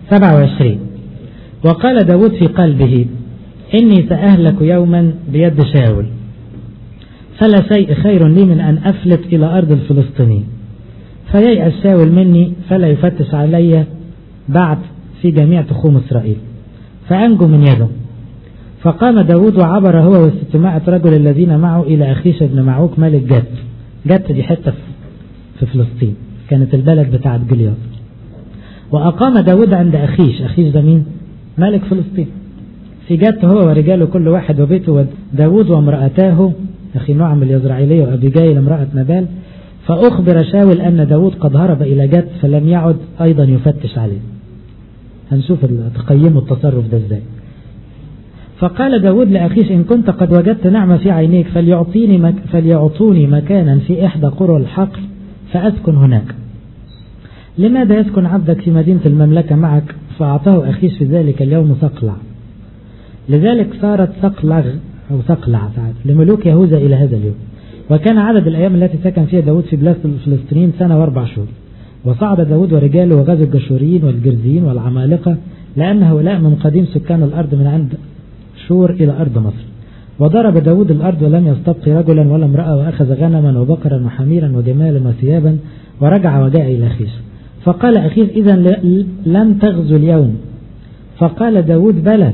27 وقال داود في قلبه إني سأهلك يوما بيد شاول فلا شيء خير لي من أن أفلت إلى أرض الفلسطينيين فييأس شاول مني فلا يفتش علي بعد في جميع تخوم إسرائيل فأنجو من يده فقام داود وعبر هو وستمائة رجل الذين معه إلى أخيش بن معوك ملك جد جد دي حتة في فلسطين كانت البلد بتاعت جلياد وأقام داود عند أخيش أخيش ده مين ملك فلسطين في جت هو ورجاله كل واحد وبيته وداود وامرأتاه أخي نعم اليزرعيلية وأبيجايل امرأة نبال فأخبر شاول أن داود قد هرب إلى جد فلم يعد أيضا يفتش عليه هنشوف تقيموا التصرف ده ازاي فقال داود لأخيش إن كنت قد وجدت نعمة في عينيك فليعطيني مك فليعطوني مكانا في إحدى قرى الحقل فأسكن هناك لماذا يسكن عبدك في مدينة المملكة معك فأعطاه أخيش في ذلك اليوم صقلع لذلك صارت صقلغ أو صقلع ساعات لملوك يهوذا إلى هذا اليوم وكان عدد الأيام التي سكن فيها داود في بلاد الفلسطينيين سنة وأربع شهور وصعد داود ورجاله وغزو الجشوريين والجرزيين والعمالقة لأن هؤلاء من قديم سكان الأرض من عند شور إلى أرض مصر وضرب داود الأرض ولم يستبقي رجلا ولا امرأة وأخذ غنما وبقرا وحميرا وجمالا وثيابا ورجع وجاء إلى أخيش فقال أخيش إذا لن تغزو اليوم فقال داود بلى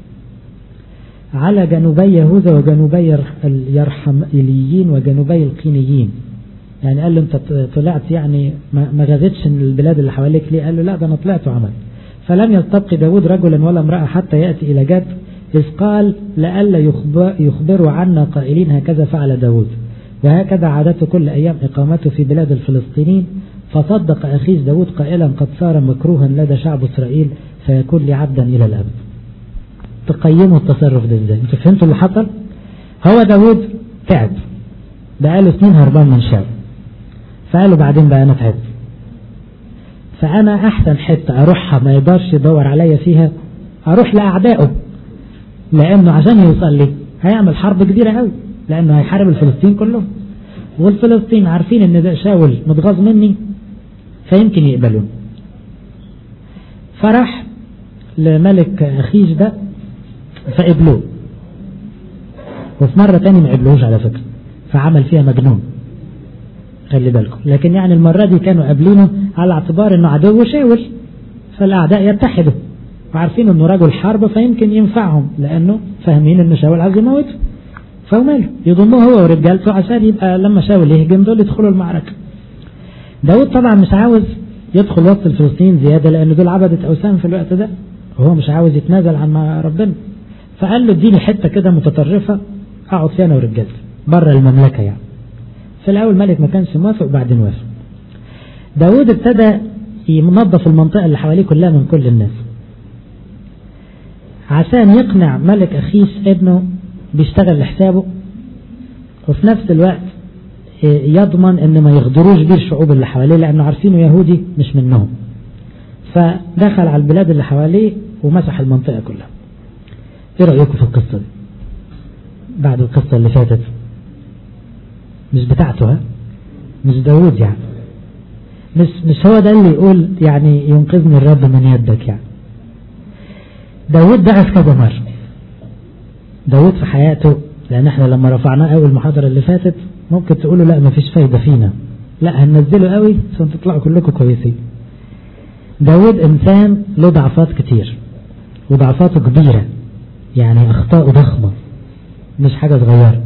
على جنوبي يهوذا وجنوبي اليرحميليين وجنوبي القينيين يعني قال له انت طلعت يعني ما غزتش البلاد اللي حواليك ليه قال له لا ده انا طلعت وعمل فلم يستبقي داود رجلا ولا امرأة حتى يأتي إلى جد إذ قال لئلا يخبروا عنا قائلين هكذا فعل داود وهكذا عادته كل أيام إقامته في بلاد الفلسطينيين فصدق أخيش داود قائلا قد صار مكروها لدى شعب إسرائيل فيكون لي عبدا إلى الأبد تقيموا التصرف ده ازاي انتوا فهمتوا اللي حصل هو داود تعب بقاله سنين هربان من شاول فقالوا بعدين بقى انا تعبت فانا احسن حته اروحها ما يقدرش يدور عليا فيها اروح لاعدائه لانه عشان يوصل لي هيعمل حرب كبيره قوي لانه هيحارب الفلسطين كلهم والفلسطين عارفين ان ده شاول متغاظ مني فيمكن يقبلون فراح لملك اخيش ده فقبلوه وفي مرة تاني ما قبلوش على فكرة فعمل فيها مجنون خلي بالكم لكن يعني المرة دي كانوا قابلينه على اعتبار انه عدو شاول فالاعداء يتحدوا وعارفين انه رجل حرب فيمكن ينفعهم لانه فاهمين ان شاول عايز يموته فوماله يضموه هو ورجالته عشان يبقى لما شاول يهجم دول يدخلوا المعركة داود طبعا مش عاوز يدخل وسط الفلسطينيين زيادة لان دول عبدة اوثان في الوقت ده وهو مش عاوز يتنازل عن ربنا فقال له اديني حته كده متطرفه اقعد فيها انا ورجالتي بره المملكه يعني في الاول ملك ما كانش موافق وبعدين وافق داود ابتدى ينظف المنطقه اللي حواليه كلها من كل الناس عشان يقنع ملك اخيس ابنه بيشتغل لحسابه وفي نفس الوقت يضمن ان ما يغدروش بيه الشعوب اللي حواليه لانه عارفينه يهودي مش منهم فدخل على البلاد اللي حواليه ومسح المنطقه كلها ايه رأيكم في القصة دي بعد القصة اللي فاتت مش بتاعته ها مش داود يعني مش مش هو ده اللي يقول يعني ينقذني الرب من يدك يعني داود ضعف كذا مرة داود في حياته لأن احنا لما رفعناه أول المحاضرة اللي فاتت ممكن تقولوا لا مفيش فايدة فينا لا هننزله قوي عشان تطلعوا كلكم كويسين داود إنسان له ضعفات كتير وضعفاته كبيرة يعني أخطاء ضخمة مش حاجة صغيرة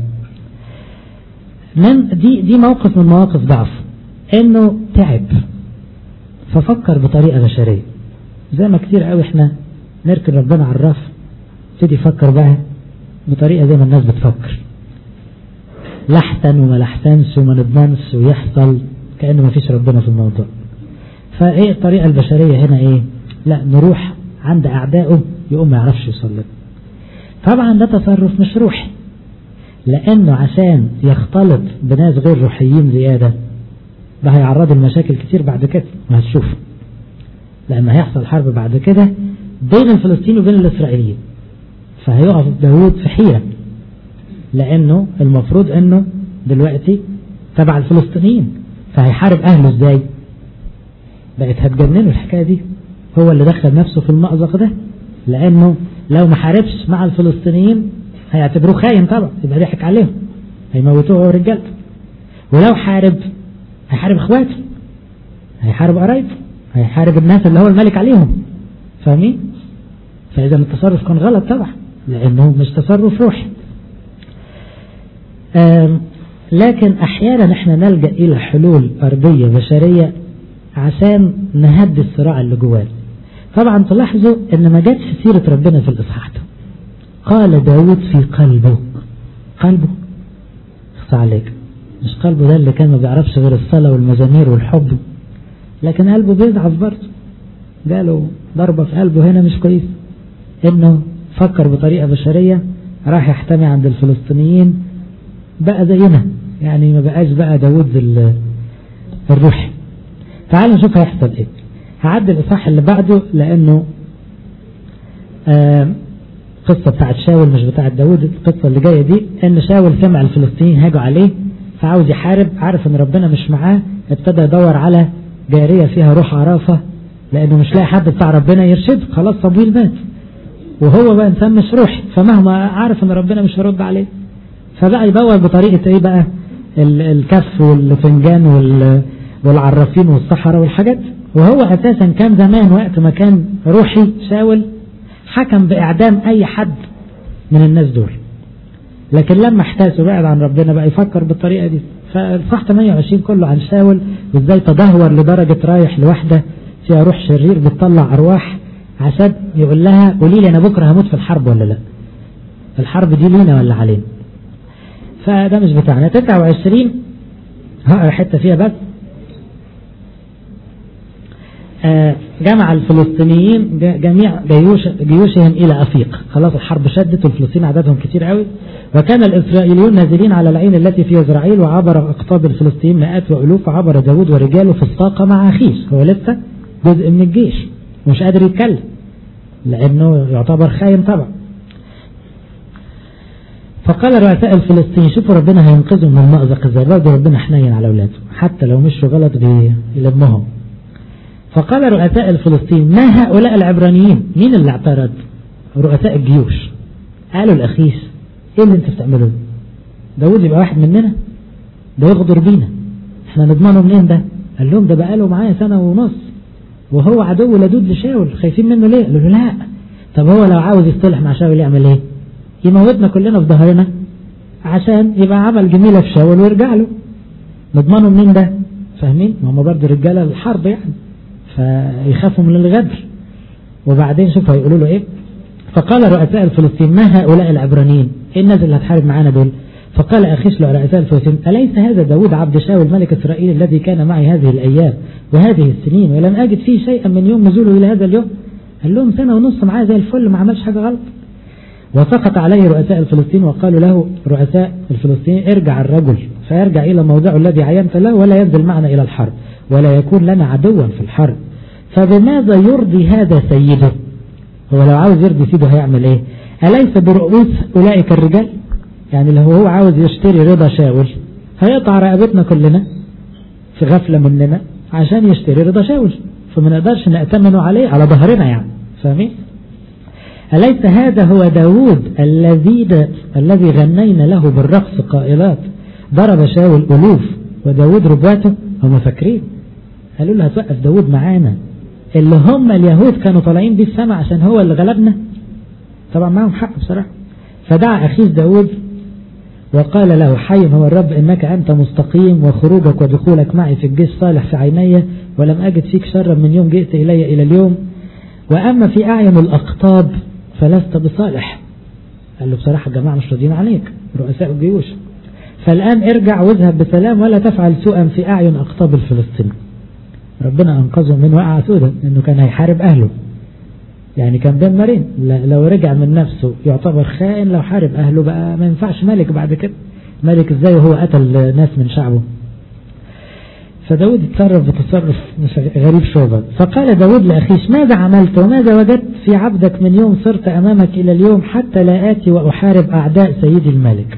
من دي دي موقف من مواقف ضعف انه تعب ففكر بطريقة بشرية زي ما كتير قوي احنا نركن ربنا على الرف ابتدي يفكر بقى بطريقة زي ما الناس بتفكر لحسن وما لحسنش وما نضمنش ويحصل كأنه ما فيش ربنا في الموضوع فايه الطريقة البشرية هنا ايه لا نروح عند اعدائه يقوم ما يعرفش يوصل لنا طبعا ده تصرف مش روحي لانه عشان يختلط بناس غير روحيين زيادة ده هيعرضه لمشاكل كتير بعد كده وهتشوف لان هيحصل حرب بعد كده بين الفلسطينيين وبين الاسرائيليين فهيقف داود في حيرة لانه المفروض انه دلوقتي تبع الفلسطينيين فهيحارب اهله ازاي بقت هتجننوا الحكاية دي هو اللي دخل نفسه في المأزق ده لأنه لو ما حاربش مع الفلسطينيين هيعتبروه خاين طبعا يبقى ضحك عليهم هيموتوه هو ورجالته ولو حارب هيحارب اخواته هيحارب قرايبه هيحارب الناس اللي هو الملك عليهم فاهمين فإذا التصرف كان غلط طبعا لأنه مش تصرف روحي لكن أحيانا احنا نلجأ إلى حلول أرضية بشرية عشان نهدي الصراع اللي جوانا طبعا تلاحظوا ان ما جاتش سيرة ربنا في الإصحاح ده قال داود في قلبه قلبه اخصى عليك مش قلبه ده اللي كان ما بيعرفش غير الصلاة والمزامير والحب لكن قلبه بيضعف برضه جاله ضربة في قلبه هنا مش كويس انه فكر بطريقة بشرية راح يحتمي عند الفلسطينيين بقى زينا يعني ما بقاش بقى داود الروحي تعالوا نشوف هيحصل ايه هعدي الاصحاح اللي بعده لانه آه قصة بتاعت شاول مش بتاعت داود القصة اللي جاية دي ان شاول سمع الفلسطينيين هاجوا عليه فعاوز يحارب عارف ان ربنا مش معاه ابتدى يدور على جارية فيها روح عرافة لانه مش لاقي حد بتاع ربنا يرشد خلاص صبويل مات وهو بقى انسان مش روحي فمهما عارف ان ربنا مش هيرد عليه فبقى يدور بطريقة ايه بقى الكف والفنجان والعرافين والصحراء والحاجات وهو اساسا كان زمان وقت ما كان روحي شاول حكم باعدام اي حد من الناس دول لكن لما احتاس وبعد عن ربنا بقى يفكر بالطريقة دي فالصح 28 كله عن شاول وازاي تدهور لدرجة رايح لوحدة فيها روح شرير بتطلع ارواح عشان يقول لها قولي لي انا بكره هموت في الحرب ولا لا الحرب دي لينا ولا علينا فده مش بتاعنا 29 هقرا حته فيها بس آه جمع الفلسطينيين جميع جيوش جيوشهم الى افيق خلاص الحرب شدت والفلسطينيين عددهم كتير قوي وكان الاسرائيليون نازلين على العين التي في يزرعيل وعبر اقطاب الفلسطينيين مئات والوف وعبر داود ورجاله في الساقه مع اخيش هو لسه جزء من الجيش مش قادر يتكلم لانه يعتبر خاين طبعا فقال رؤساء الفلسطينيين شوفوا ربنا هينقذهم من المأزق ازاي برضه ربنا حنين على اولاده حتى لو مشوا غلط بيلمهم فقال رؤساء الفلسطين ما هؤلاء العبرانيين مين اللي اعترض رؤساء الجيوش قالوا الاخيس ايه اللي انت بتعمله داود يبقى واحد مننا ده يغدر بينا احنا نضمنه منين ده قال لهم ده بقاله معايا سنة ونص وهو عدو لدود لشاول خايفين منه ليه قالوا له لا طب هو لو عاوز يصطلح مع شاول يعمل ايه يموتنا كلنا في ظهرنا عشان يبقى عمل جميلة في شاول ويرجع له نضمنه منين ده فاهمين ما هم برضه رجاله الحرب يعني فيخافوا من الغدر وبعدين شوف هيقولوا له ايه فقال رؤساء الفلسطين ما هؤلاء العبرانيين ايه الناس اللي هتحارب معانا دول فقال أخيش لرؤساء الفلسطين أليس هذا داود عبد شاول ملك إسرائيل الذي كان معي هذه الأيام وهذه السنين ولم أجد فيه شيئا من يوم نزوله إلى هذا اليوم قال لهم سنة ونص معاه زي الفل ما عملش حاجة غلط وسقط عليه رؤساء الفلسطين وقالوا له رؤساء الفلسطين ارجع الرجل فيرجع إلى موضعه الذي عينت له ولا ينزل معنا إلى الحرب ولا يكون لنا عدوا في الحرب فبماذا يرضي هذا سيده هو لو عاوز يرضي سيده هيعمل ايه أليس برؤوس أولئك الرجال يعني لو هو عاوز يشتري رضا شاول هيقطع رقبتنا كلنا في غفلة مننا عشان يشتري رضا شاول فما نقدرش نأتمنه عليه على ظهرنا يعني فاهمين أليس هذا هو داود الذي الذي غنينا له بالرقص قائلات ضرب شاول ألوف وداود ربواته هم فاكرين قالوا له هتوقف داود معانا اللي هم اليهود كانوا طالعين بيه السماء عشان هو اللي غلبنا طبعا معهم حق بصراحة فدعا أخيه داود وقال له حي هو الرب إنك أنت مستقيم وخروجك ودخولك معي في الجيش صالح في عيني ولم أجد فيك شرا من يوم جئت إلي إلى اليوم وأما في أعين الأقطاب فلست بصالح قال له بصراحة الجماعة مش راضيين عليك رؤساء الجيوش فالآن ارجع واذهب بسلام ولا تفعل سوءا في أعين أقطاب الفلسطين ربنا أنقذه من وقعة سودة إنه كان هيحارب أهله يعني كان بين مرين لو رجع من نفسه يعتبر خائن لو حارب أهله بقى ما ينفعش ملك بعد كده ملك إزاي وهو قتل ناس من شعبه فداود اتصرف بتصرف مش غريب شوبا فقال داود لأخيش ماذا عملت وماذا وجدت في عبدك من يوم صرت أمامك إلى اليوم حتى لا آتي وأحارب أعداء سيدي الملك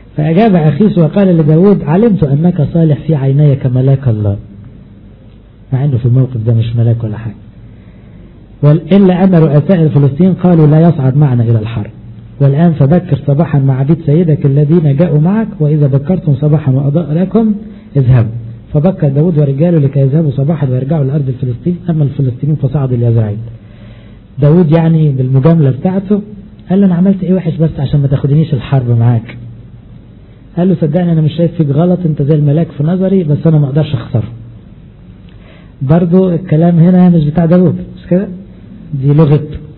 فأجاب أخيش وقال لداود علمت أنك صالح في عيني كملاك الله مع انه في الموقف ده مش ملاك ولا حاجة إلا أن رؤساء الفلسطين قالوا لا يصعد معنا إلى الحرب والآن فبكر صباحا مع عبيد سيدك الذين جاءوا معك وإذا بكرتم صباحا وأضاء لكم اذهبوا فبكر داود ورجاله لكي يذهبوا صباحا ويرجعوا لأرض الفلسطين أما الفلسطينيون فصعدوا ليزرعين داود يعني بالمجاملة بتاعته قال له أنا عملت إيه وحش بس عشان ما تاخدنيش الحرب معاك قال له صدقني أنا مش شايف فيك غلط أنت زي الملاك في نظري بس أنا ما أقدرش أخسره برضو الكلام هنا مش بتاع داود مش كده دي لغة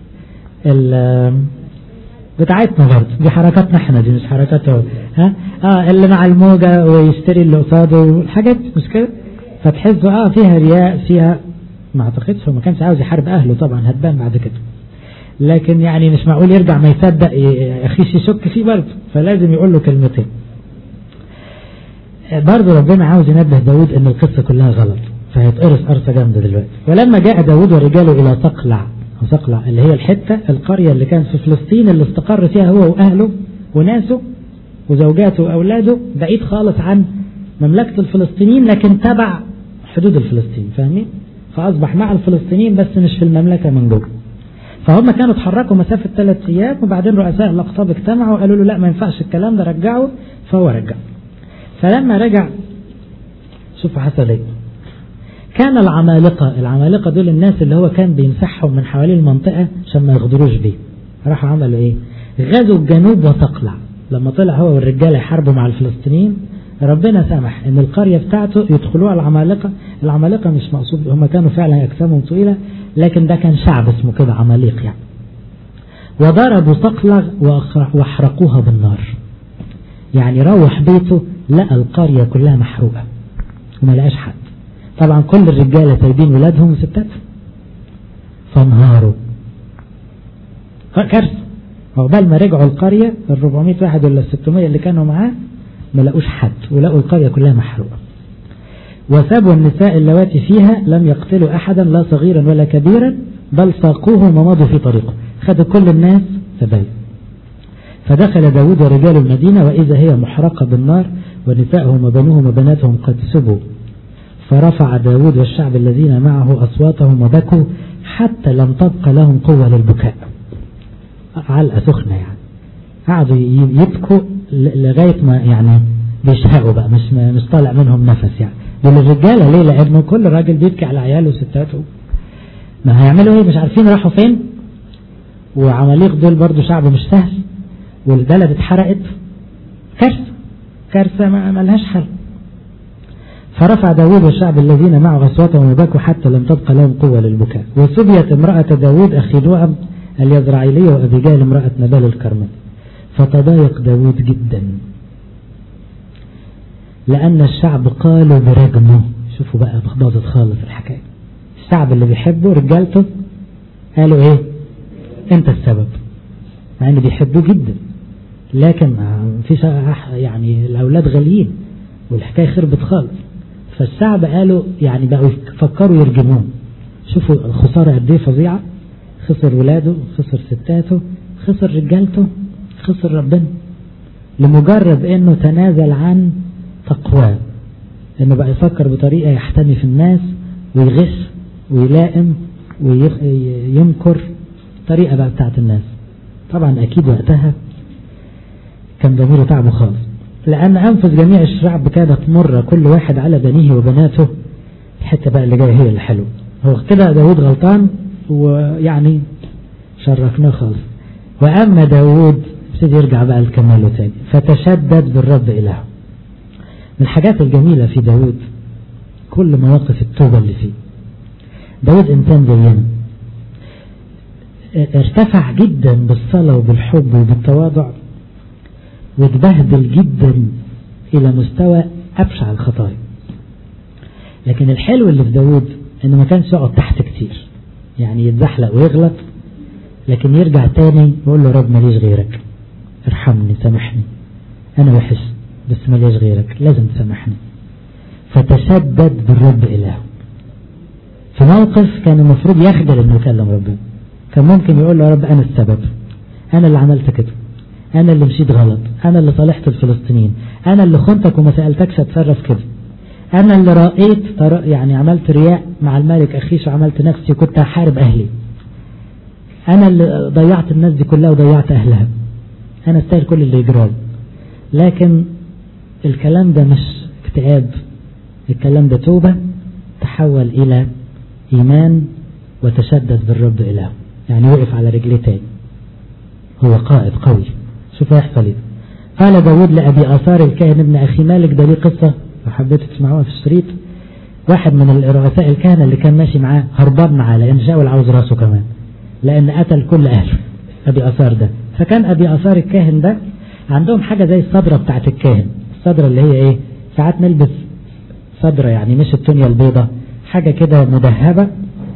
بتاعتنا برضه دي حركاتنا احنا دي مش حركات هو ها اه اللي مع الموجة ويشتري اللي قصاده والحاجات مش كده فتحسوا اه فيها رياء فيها ما اعتقدش هو ما كانش عاوز يحارب اهله طبعا هتبان بعد كده لكن يعني مش معقول يرجع ما يصدق اخيش يشك فيه برضه فلازم يقول له كلمتين برضه ربنا عاوز ينبه داود ان القصة كلها غلط فهيتقرص قرصة جامدة دلوقتي ولما جاء داود ورجاله الى تقلع وتقلع اللي هي الحتة القرية اللي كانت في فلسطين اللي استقر فيها هو واهله وناسه وزوجاته واولاده بعيد خالص عن مملكة الفلسطينيين لكن تبع حدود الفلسطين فاهمين فاصبح مع الفلسطينيين بس مش في المملكة من جوه فهم كانوا اتحركوا مسافة ثلاث ايام وبعدين رؤساء الاقطاب اجتمعوا وقالوا له لا ما ينفعش الكلام ده رجعه فهو رجع فلما رجع شوفوا حصل ايه كان العمالقة العمالقة دول الناس اللي هو كان بيمسحهم من حوالين المنطقة عشان ما يغدروش بيه راحوا عملوا ايه غزوا الجنوب وتقلع لما طلع هو والرجال يحاربوا مع الفلسطينيين ربنا سمح ان القرية بتاعته يدخلوها العمالقة العمالقة مش مقصود هم كانوا فعلا اجسامهم طويلة لكن ده كان شعب اسمه كده عماليق يعني وضربوا تقلع واحرقوها بالنار يعني روح بيته لقى القرية كلها محروقة وما لقاش حد طبعا كل الرجالة سايبين ولادهم وستاتهم فانهاروا كارثة عقبال ما رجعوا القرية ال 400 واحد ولا ال 600 اللي كانوا معاه ما لقوش حد ولقوا القرية كلها محروقة وسابوا النساء اللواتي فيها لم يقتلوا أحدا لا صغيرا ولا كبيرا بل ساقوهم ومضوا في طريقه خدوا كل الناس سبايا فدخل داود ورجال المدينة وإذا هي محرقة بالنار ونسائهم وبنوهم وبناتهم قد سبوا فرفع داود والشعب الذين معه أصواتهم وبكوا حتى لم تبقى لهم قوة للبكاء علقة سخنة يعني قعدوا يبكوا لغاية ما يعني بيشهقوا بقى مش مش طالع منهم نفس يعني دول الرجالة ليه لأنه كل راجل بيبكي على عياله وستاته ما هيعملوا ايه مش عارفين راحوا فين وعماليق دول برضو شعب مش سهل والبلد اتحرقت كارثة كارثة ما لهاش حل فرفع داود والشعب الذين معه أصواتهم وبكوا حتى لم تبقى لهم قوة للبكاء وسبيت امرأة داود أخي نوعم اليزرعيلية وأبيجال امرأة نبال الكرمل فتضايق داود جدا لأن الشعب قالوا برجمه شوفوا بقى باظت خالص الحكاية الشعب اللي بيحبه رجالته قالوا ايه انت السبب مع ان بيحبوه جدا لكن ما فيش يعني الاولاد غاليين والحكايه خربت خالص فالشعب قالوا يعني بقوا يفكروا يرجموه شوفوا الخساره قد ايه فظيعه خسر ولاده خسر ستاته خسر رجالته خسر ربنا لمجرد انه تنازل عن تقواه انه بقى يفكر بطريقه يحتمي في الناس ويغش ويلائم ويمكر طريقه بقى بتاعت الناس طبعا اكيد وقتها كان ضميره تعبه خالص لأن أنفس جميع الشعب كانت مرة كل واحد على بنيه وبناته الحتة بقى اللي جاية هي الحلو هو كده داود غلطان ويعني شرفناه خالص وأما داود ابتدي يرجع بقى لكماله تاني فتشدد بالرب إلهه من الحاجات الجميلة في داود كل مواقف التوبة اللي فيه داود إنسان زينا ارتفع جدا بالصلاة وبالحب وبالتواضع واتبهدل جدا إلى مستوى أبشع الخطايا لكن الحلو اللي في داود إنه ما كانش يقعد تحت كتير يعني يتزحلق ويغلط لكن يرجع تاني يقول له رب ماليش غيرك ارحمني سامحني أنا وحش بس ماليش غيرك لازم تسامحني فتشدد بالرب إلهه في موقف كان المفروض يخجل انه يكلم ربنا كان ممكن يقول له يا رب انا السبب انا اللي عملت كده انا اللي مشيت غلط انا اللي صالحت الفلسطينيين انا اللي خنتك وما سألتكش اتصرف كده أنا اللي رأيت يعني عملت رياء مع الملك أخيش وعملت نفسي كنت أحارب أهلي أنا اللي ضيعت الناس دي كلها وضيعت أهلها أنا استاهل كل اللي يجرالي لكن الكلام ده مش اكتئاب الكلام ده توبة تحول إلى إيمان وتشدد بالرب إله يعني وقف على رجليه تاني هو قائد قوي شوف هيحصل ايه قال داود لأبي آثار الكاهن ابن أخي مالك ده ليه قصة لو حبيتوا تسمعوها في الشريط واحد من الرؤساء الكهنة اللي كان ماشي معاه هربان معاه لأن شاول عاوز راسه كمان لأن قتل كل أهله أبي آثار ده فكان أبي آثار الكاهن ده عندهم حاجة زي الصدرة بتاعت الكاهن الصدرة اللي هي إيه ساعات نلبس صدرة يعني مش التونية البيضة حاجة كده مدهبة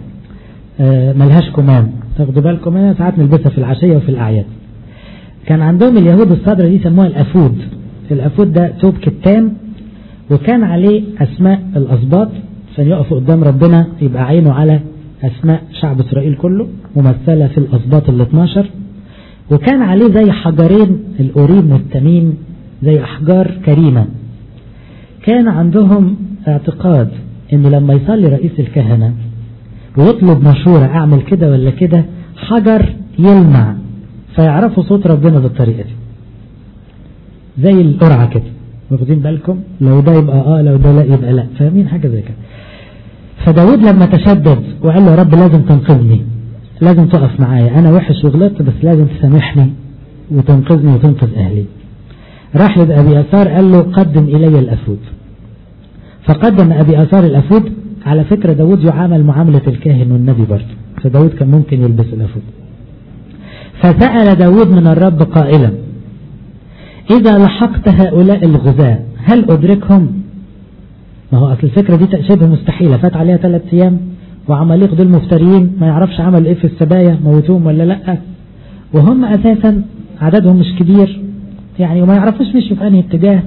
آه ملهاش كمام تاخدوا بالكم منها ساعات نلبسها في العشية وفي الأعياد كان عندهم اليهود الصدرة دي سموها الأفود الأفود ده توب كتان وكان عليه أسماء الأسباط عشان يقفوا قدام ربنا يبقى عينه على أسماء شعب إسرائيل كله ممثلة في الأسباط ال 12 وكان عليه زي حجرين الأوريم والتميم زي أحجار كريمة كان عندهم اعتقاد إنه لما يصلي رئيس الكهنة ويطلب مشورة أعمل كده ولا كده حجر يلمع فيعرفوا صوت ربنا بالطريقة دي زي القرعة كده واخدين بالكم لو ده يبقى اه لو ده لا يبقى لا فاهمين حاجة زي كده فداود لما تشدد وقال له يا رب لازم تنقذني لازم تقف معايا انا وحش وغلطت بس لازم تسامحني وتنقذني وتنقذ اهلي راح لابي اثار قال له قدم الي الافود فقدم ابي اثار الافود على فكرة داود يعامل معاملة الكاهن والنبي برضه فداود كان ممكن يلبس الافود فسأل داود من الرب قائلا إذا لحقت هؤلاء الغزاة هل أدركهم ما هو أصل الفكرة دي شبه مستحيلة فات عليها ثلاث أيام وعماليق دول مفتريين ما يعرفش عمل إيه في السبايا موتوهم ولا لأ وهم أساسا عددهم مش كبير يعني وما يعرفوش مشوا في أنهي اتجاه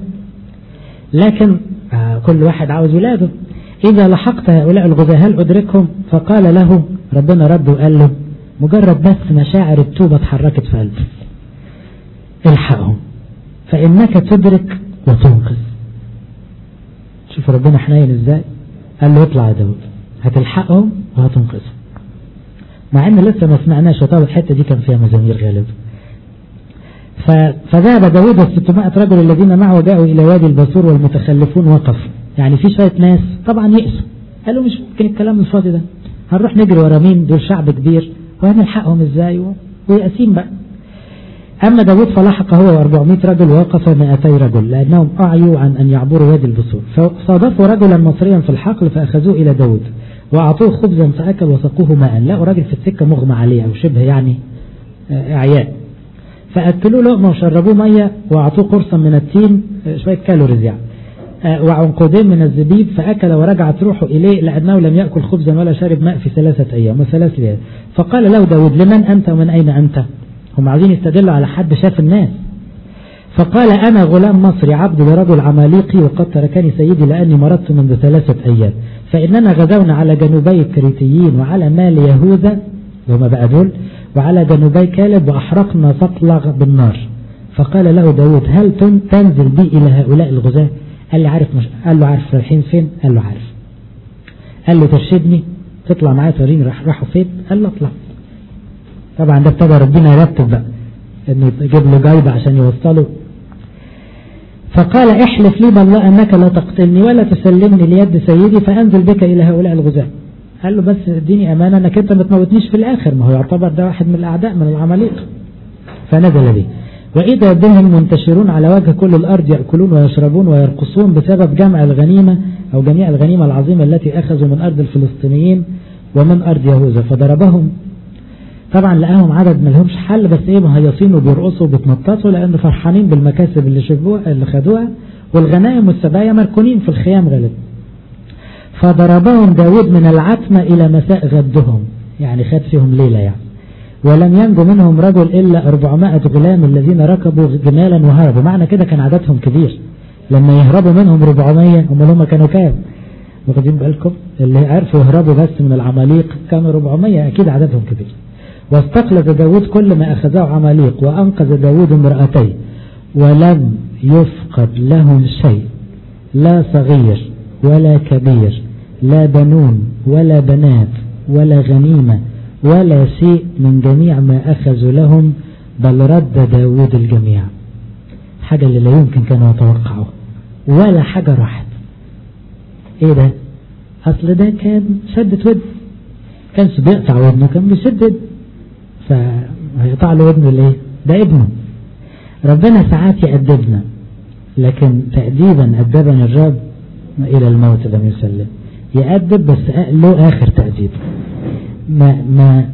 لكن آه كل واحد عاوز ولاده إذا لحقت هؤلاء الغزاة هل أدركهم فقال له ربنا رد وقال له مجرد بس مشاعر التوبة اتحركت في قلبي الحقهم فإنك تدرك وتنقذ شوف ربنا حنين ازاي قال له اطلع يا داود هتلحقهم وهتنقذهم مع ان لسه ما سمعناش وطبعا الحتة دي كان فيها مزامير غالبا فذهب داود والستمائة رجل الذين معه جاءوا إلى وادي البصور والمتخلفون وقفوا يعني في شوية ناس طبعا يئسوا قالوا مش ممكن الكلام الفاضي ده هنروح نجري ورا مين دول شعب كبير وهنلحقهم ازاي ويأسين بقى أما داود فلحق هو و400 رجل ووقف 200 رجل لأنهم أعيوا عن أن يعبروا وادي البصور فصادفوا رجلا مصريا في الحقل فأخذوه إلى داود وأعطوه خبزا فأكل وسقوه ماء لقوا راجل في السكة مغمى عليه أو شبه يعني إعياء فأكلوا لقمة وشربوه مية وأعطوه قرصا من التين شوية كالوريز يعني وعنقودين من الزبيب فأكل ورجعت روحه إليه لأنه لم يأكل خبزا ولا شرب ماء في ثلاثة أيام وثلاث ليال فقال له داود لمن أنت ومن أين أنت هم عايزين يستدلوا على حد شاف الناس فقال أنا غلام مصري عبد لرجل عماليقي وقد تركني سيدي لأني مرضت منذ ثلاثة أيام فإننا غزونا على جنوبي الكريتيين وعلى مال يهوذا وما بقى دول وعلى جنوبي كالب وأحرقنا صقلغ بالنار فقال له داود هل تنزل بي إلى هؤلاء الغزاة قال لي عارف مش قال له عارف رايحين فين قال له عارف قال له ترشدني تطلع معايا توريني راح راحوا فين قال له اطلع طبعا ده ابتدى ربنا يرتب بقى انه يجيب له جايبه عشان يوصله فقال احلف لي بالله انك لا تقتلني ولا تسلمني ليد سيدي فانزل بك الى هؤلاء الغزاة قال له بس اديني امانه انك انت ما تموتنيش في الاخر ما هو يعتبر ده واحد من الاعداء من العماليق فنزل به وإذا بهم منتشرون على وجه كل الأرض يأكلون ويشربون ويرقصون بسبب جمع الغنيمة أو جميع الغنيمة العظيمة التي أخذوا من أرض الفلسطينيين ومن أرض يهوذا فضربهم طبعا لقاهم عدد ما لهمش حل بس ايه مهيصين وبيرقصوا وبيتنططوا لأن فرحانين بالمكاسب اللي شبوها اللي خدوها والغنائم والسبايا مركونين في الخيام غالبا فضربهم داود من العتمة إلى مساء غدهم يعني خد فيهم ليلة يعني ولم ينجو منهم رجل إلا 400 غلام الذين ركبوا جمالا وهربوا معنى كده كان عددهم كبير لما يهربوا منهم 400 هم هم كانوا كام واخدين بالكم اللي عرفوا يهربوا بس من العماليق كانوا 400 أكيد عددهم كبير واستخلص داود كل ما أخذه عماليق وأنقذ داود امرأتين ولم يفقد لهم شيء لا صغير ولا كبير لا بنون ولا بنات ولا غنيمة ولا شيء من جميع ما أخذوا لهم بل رد داود الجميع حاجة اللي لا يمكن كانوا يتوقعوها ولا حاجة راحت ايه ده اصل ده كان شدة ودن كانش بيقطع ودنه كان بيشدد فهيقطع له ودنه ليه ده ابنه ربنا ساعات يأدبنا لكن تأديبا أدبنا الرب إلى الموت لم يسلم يأدب بس له آخر تأديب ما ما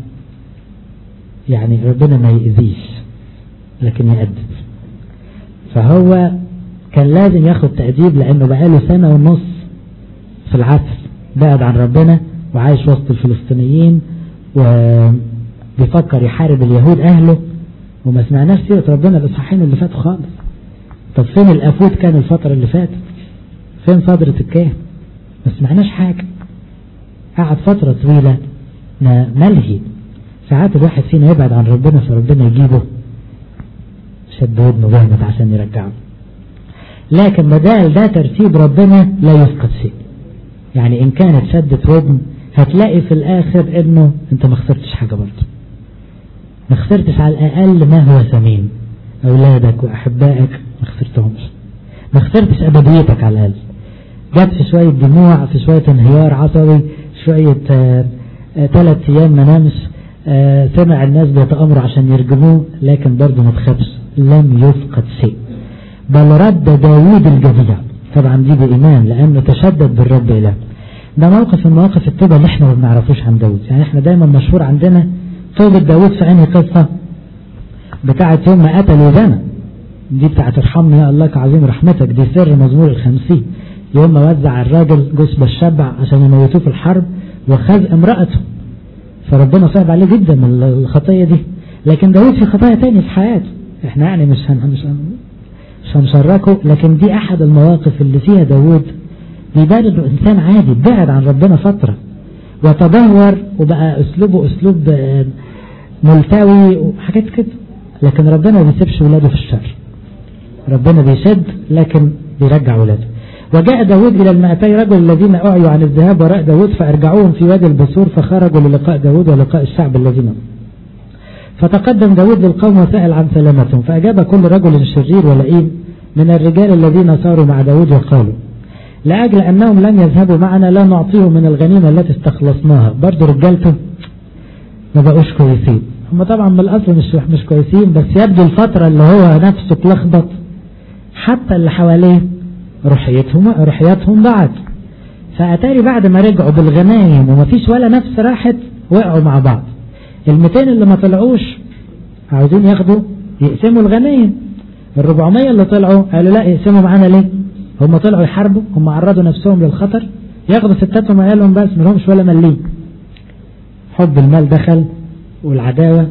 يعني ربنا ما يأذيش لكن يأدب فهو كان لازم ياخد تأديب لأنه بقاله سنة ونص في العسل بعد عن ربنا وعايش وسط الفلسطينيين وبيفكر يحارب اليهود أهله وما سمعناش سيرة ربنا الإصحاحين اللي فاتوا خالص طب فين الأفود كان الفترة اللي فاتت فين صدرة الكاهن ما سمعناش حاجة قعد فترة طويلة ملهي ساعات الواحد فينا يبعد عن ربنا فربنا يجيبه شد ودنه جامد عشان يرجعه لكن بدال ده ترتيب ربنا لا يفقد شيء يعني ان كانت شدة ودن هتلاقي في الاخر انه انت ما خسرتش حاجة برضه ما خسرتش على الاقل ما هو ثمين اولادك واحبائك ما خسرتهمش ما خسرتش ابديتك على الاقل جت في شوية دموع في شوية انهيار عصبي شوية ثلاث ايام ما نامش آه سمع الناس بيتأمروا عشان يرجموه لكن برضه ما تخافش لم يفقد شيء بل رد داوود الجميع طبعا دي بإيمان لأنه تشدد بالرب إله ده موقف من مواقف التوبة اللي احنا ما بنعرفوش عن داوود يعني احنا دايما مشهور عندنا توبة داوود في انهي قصة بتاعة يوم ما قتل وزنى دي بتاعة ارحمني يا الله كعظيم رحمتك دي سر مزمور الخمسين يوم ما وزع الراجل جسب الشبع عشان يموتوه في الحرب وخذ امرأته فربنا صعب عليه جدا من الخطية دي لكن داود في خطايا تاني في حياته احنا يعني مش هن مش هن مش هنشركه لكن دي احد المواقف اللي فيها داود بيبان انه انسان عادي بعد عن ربنا فترة وتدهور وبقى اسلوبه اسلوب ملتوي وحاجات كده لكن ربنا ما بيسيبش ولاده في الشر ربنا بيشد لكن بيرجع ولاده وجاء داود إلى المائتي رجل الذين أعيوا عن الذهاب وراء داود فأرجعوهم في وادي البسور فخرجوا للقاء داود ولقاء الشعب الذين فتقدم داود للقوم وسأل عن سلامتهم فأجاب كل رجل شرير ولئيم من الرجال الذين صاروا مع داود وقالوا لأجل أنهم لم يذهبوا معنا لا نعطيهم من الغنيمة التي استخلصناها برضو رجالته ما بقوش كويسين هم طبعا من الأصل مش مش كويسين بس يبدو الفترة اللي هو نفسه اتلخبط حتى اللي حواليه روحيتهم روحياتهم ضاعت فأتاري بعد ما رجعوا بالغنايم ومفيش ولا نفس راحت وقعوا مع بعض المتين اللي ما طلعوش عاوزين ياخدوا يقسموا الغنايم الربعمية اللي طلعوا قالوا لا يقسموا معانا ليه هم طلعوا يحاربوا هم عرضوا نفسهم للخطر ياخدوا ستاتهم وعيالهم بس ملهمش ولا مليم حب المال دخل والعداوة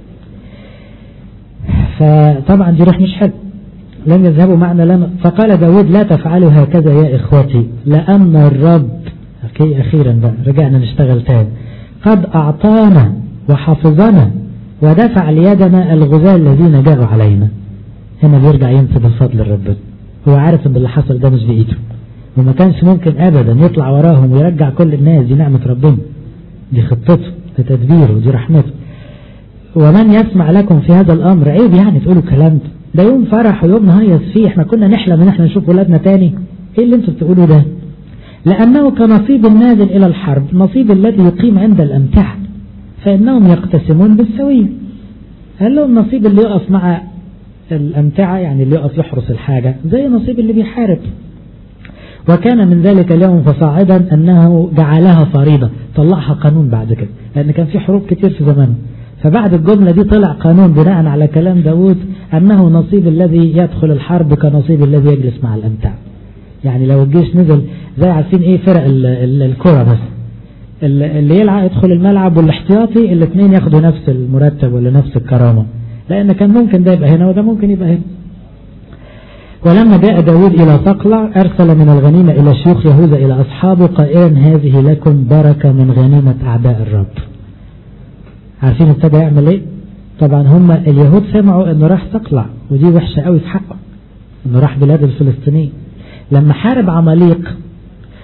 فطبعا دي روح مش حلو لم يذهبوا معنا لنا فقال داود لا تفعلوا هكذا يا إخوتي لأن الرب أخيرا بقى رجعنا نشتغل تاني قد أعطانا وحفظنا ودفع ليدنا الغزاة الذين جاءوا علينا هنا بيرجع ينسب الفضل لربنا هو عارف ان اللي حصل ده مش بإيده وما كانش ممكن أبدا يطلع وراهم ويرجع كل الناس دي نعمة ربنا دي خطته ده تدبيره دي رحمته ومن يسمع لكم في هذا الأمر عيب يعني تقولوا كلام ده يوم فرح ويوم نهيص فيه احنا كنا نحلم ان احنا نشوف ولادنا تاني ايه اللي انتوا بتقولوا ده لأنه كنصيب النازل إلى الحرب نصيب الذي يقيم عند الأمتعة فإنهم يقتسمون بالسوية هل له النصيب اللي يقف مع الأمتعة يعني اللي يقف يحرس الحاجة زي نصيب اللي بيحارب وكان من ذلك اليوم فصاعدا أنه جعلها فريضة طلعها قانون بعد كده لأن كان في حروب كتير في زمانه فبعد الجملة دي طلع قانون بناء على كلام داود أنه نصيب الذي يدخل الحرب كنصيب الذي يجلس مع الأمتعة يعني لو الجيش نزل زي عارفين ايه فرق الكرة بس اللي يلعب يدخل الملعب والاحتياطي الاثنين ياخدوا نفس المرتب ولا نفس الكرامة لأن كان ممكن ده يبقى هنا وده ممكن يبقى هنا ولما جاء داود إلى صقلع أرسل من الغنيمة إلى شيوخ يهوذا إلى أصحابه قائلا هذه لكم بركة من غنيمة أعداء الرب عارفين ابتدى يعمل ايه طبعا هم اليهود سمعوا انه راح صقلع ودي وحشة قوي في حقه انه راح بلاد الفلسطينيين لما حارب عماليق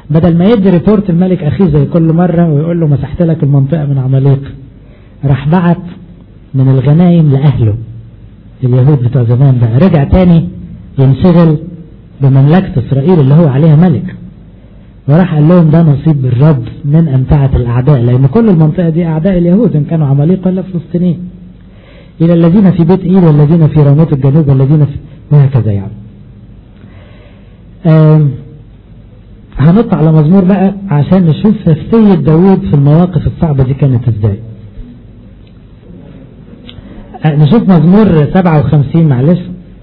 بدل ما يدي ريبورت الملك أخيه زي كل مرة ويقول له مسحت لك المنطقة من عماليق راح بعت من الغنايم لأهله اليهود بتوع زمان بقى رجع تاني ينشغل بمملكة إسرائيل اللي هو عليها ملك وراح قال لهم ده نصيب الرب من أمتعة الأعداء لأن كل المنطقة دي أعداء اليهود إن كانوا عماليق ولا فلسطينيين إلى الذين في بيت إيل والذين في راموت الجنوب والذين في وهكذا يعني هنط على مزمور بقى عشان نشوف نفسية داوود في المواقف الصعبة دي كانت ازاي نشوف مزمور 57 معلش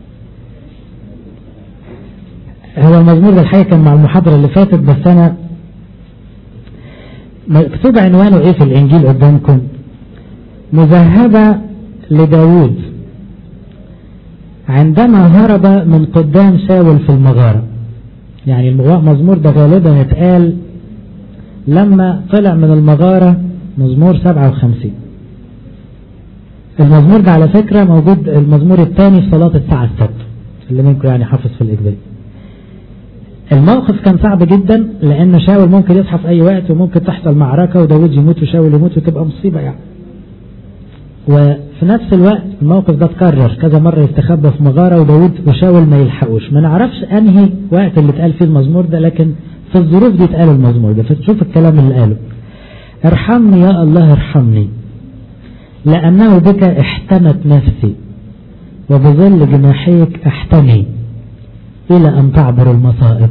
هو المزمور ده الحقيقة كان مع المحاضرة اللي فاتت بس أنا مكتوب عنوانه إيه في الإنجيل قدامكم مذهبة لداوود عندما هرب من قدام شاول في المغارة يعني المزمور ده غالبا اتقال لما طلع من المغارة مزمور 57 المزمور ده على فكرة موجود المزمور الثاني في صلاة الساعة السبت اللي منكم يعني حافظ في الإجباري الموقف كان صعب جدا لأن شاول ممكن يصحى في أي وقت وممكن تحصل معركة وداود يموت وشاول يموت وتبقى مصيبة يعني وفي نفس الوقت الموقف ده اتكرر كذا مرة يستخبى في مغارة وداود وشاول ما يلحقوش ما نعرفش أنهي وقت اللي اتقال فيه المزمور ده لكن في الظروف دي اتقال المزمور ده فتشوف الكلام اللي قاله ارحمني يا الله ارحمني لأنه بك احتمت نفسي وبظل جناحيك احتمي إلى أن تعبر المصائب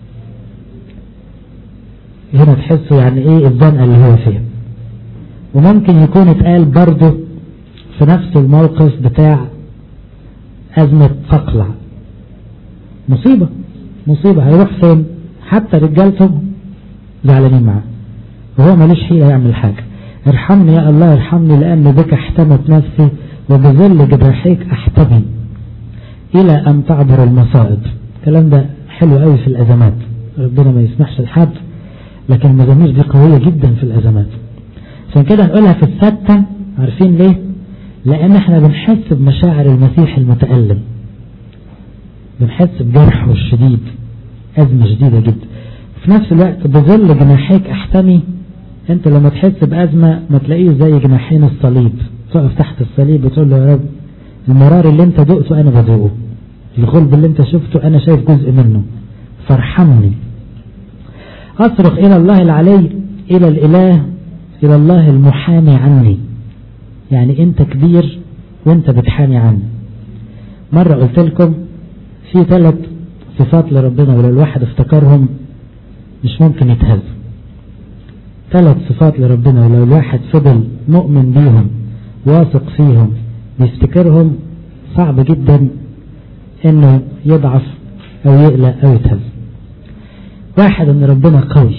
هنا تحسوا يعني إيه الزنقة اللي هو فيها وممكن يكون اتقال برضه في نفس الموقف بتاع أزمة فقلع مصيبة مصيبة هيروح فين حتى رجالته زعلانين معاه وهو ماليش حيلة يعمل حاجة ارحمني يا الله ارحمني لأن بك احتمت نفسي وبظل جباحيك احتمي إلى أن تعبر المصائب الكلام ده حلو قوي في الأزمات ربنا ما يسمحش لحد لكن المزامير دي قوية جدا في الأزمات عشان كده نقولها في الستة عارفين ليه لأن احنا بنحس بمشاعر المسيح المتألم بنحس بجرحه الشديد أزمة شديدة جدا في نفس الوقت بظل جناحيك أحتمي انت لما تحس بأزمة ما تلاقيه زي جناحين الصليب تقف تحت الصليب وتقول له يا رب المرار اللي انت دقته انا بدوقه الغلب اللي انت شفته انا شايف جزء منه فارحمني اصرخ الى الله العلي الى الاله الى الله المحامي عني يعني انت كبير وانت بتحامي عني مرة قلت لكم في ثلاث صفات لربنا ولو الواحد افتكرهم مش ممكن يتهز ثلاث صفات لربنا ولو الواحد فضل مؤمن بيهم واثق فيهم بيفتكرهم صعب جدا انه يضعف او يقلق او يتهز واحد ان ربنا قوي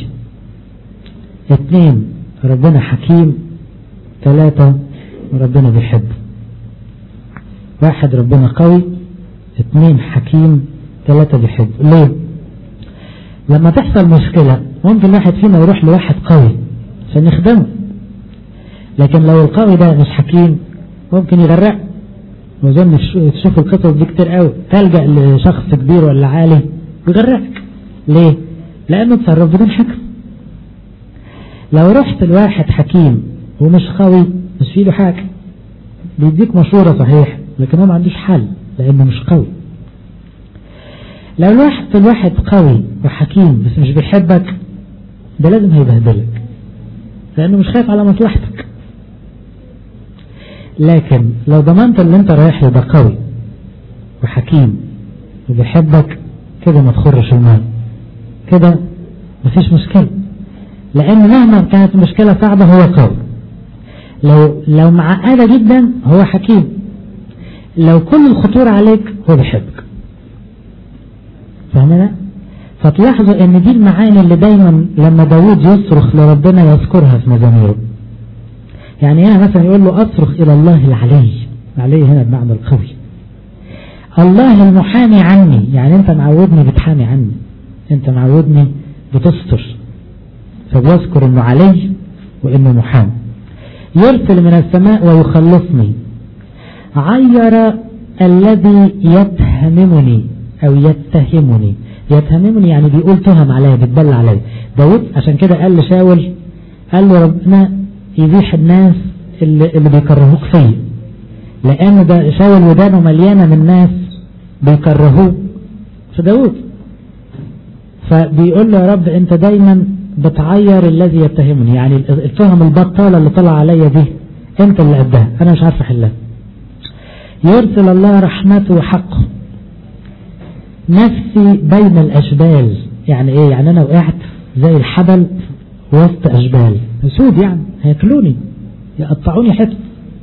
اثنين ربنا حكيم ثلاثة ربنا بيحب واحد ربنا قوي اثنين حكيم ثلاثة بيحب ليه لما تحصل مشكلة ممكن واحد فينا يروح لواحد قوي عشان يخدمه لكن لو القوي ده مش حكيم ممكن يغرق وزن تشوف القصص دي كتير قوي تلجأ لشخص كبير ولا عالي يغرقك ليه لانه تصرف بدون حكم لو رحت لواحد حكيم ومش قوي مش في له حاجة بيديك مشورة صحيح لكن هو ما عندوش حل لانه مش قوي لو الواحد الواحد قوي وحكيم بس مش بيحبك ده لازم هيبهدلك لانه مش خايف على مصلحتك لكن لو ضمنت اللي انت رايح له ده قوي وحكيم وبيحبك كده ما تخرش المال كده مفيش مشكلة لان مهما كانت المشكلة صعبة هو قوي لو لو معقدة جدا هو حكيم لو كل الخطورة عليك هو بيحبك فاهمنا فتلاحظوا ان دي المعاني اللي دايما لما داود يصرخ لربنا يذكرها في مزاميره يعني هنا مثلا يقول له أصرخ إلى الله العلي العلي هنا بمعنى القوي الله المحامي عني يعني أنت معودني بتحامي عني أنت معودني بتستر فبيذكر أنه علي وأنه محامي يرسل من السماء ويخلصني عير الذي يتهمني أو يتهمني يتهمني يعني بيقول تهم عليا بيتبلى عليا داود عشان كده قال لشاول قال له ربنا يزيح الناس اللي, اللي بيكرهوك فيا لان ده شاول ودانه مليانه من ناس بيكرهوه في داود فبيقول له يا رب انت دايما بتعير الذي يتهمني يعني التهم البطالة اللي طلع عليا دي انت اللي قدها انا مش عارف احلها يرسل الله رحمته وحقه نفسي بين الاشبال يعني ايه يعني انا وقعت زي الحبل وسط اشبال سود يعني هياكلوني يقطعوني حتت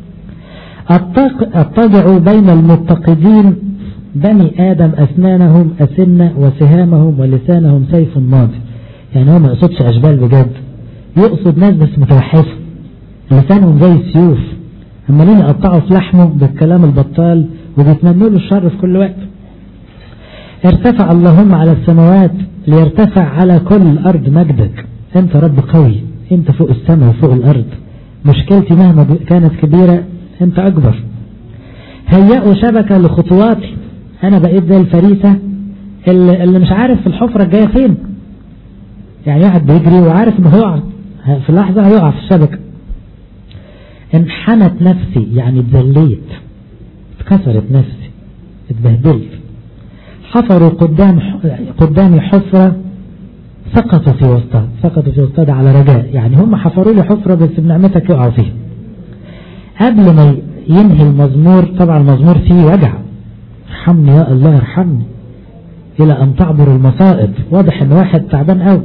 اضطجع بين المتقدين بني آدم أسنانهم أسنة وسهامهم ولسانهم سيف ماضي يعني هو ما يقصدش أشبال بجد يقصد ناس بس متوحشة لسانهم زي السيوف عمالين يقطعوا في لحمه بالكلام البطال وبيتمنوا له الشر في كل وقت ارتفع اللهم على السماوات ليرتفع على كل الأرض مجدك أنت رب قوي أنت فوق السماء وفوق الأرض مشكلتي مهما كانت كبيرة أنت أكبر هيئوا شبكة لخطواتي أنا بقيت زي الفريسة اللي, اللي مش عارف الحفرة الجاية فين يعني واحد بيجري وعارف انه هيقع في لحظة هيقع في الشبكة انحنت نفسي يعني اتذليت اتكسرت نفسي اتبهدلت حفروا قدام قدامي حفرة سقطوا في وسطها سقطوا في وسطها على رجاء يعني هم حفروا لي حفرة بس بنعمتك يقعوا فيها قبل ما ينهي المزمور طبعا المزمور فيه وجع ارحمني يا الله ارحمني الى ان تعبر المصائب واضح ان واحد تعبان قوي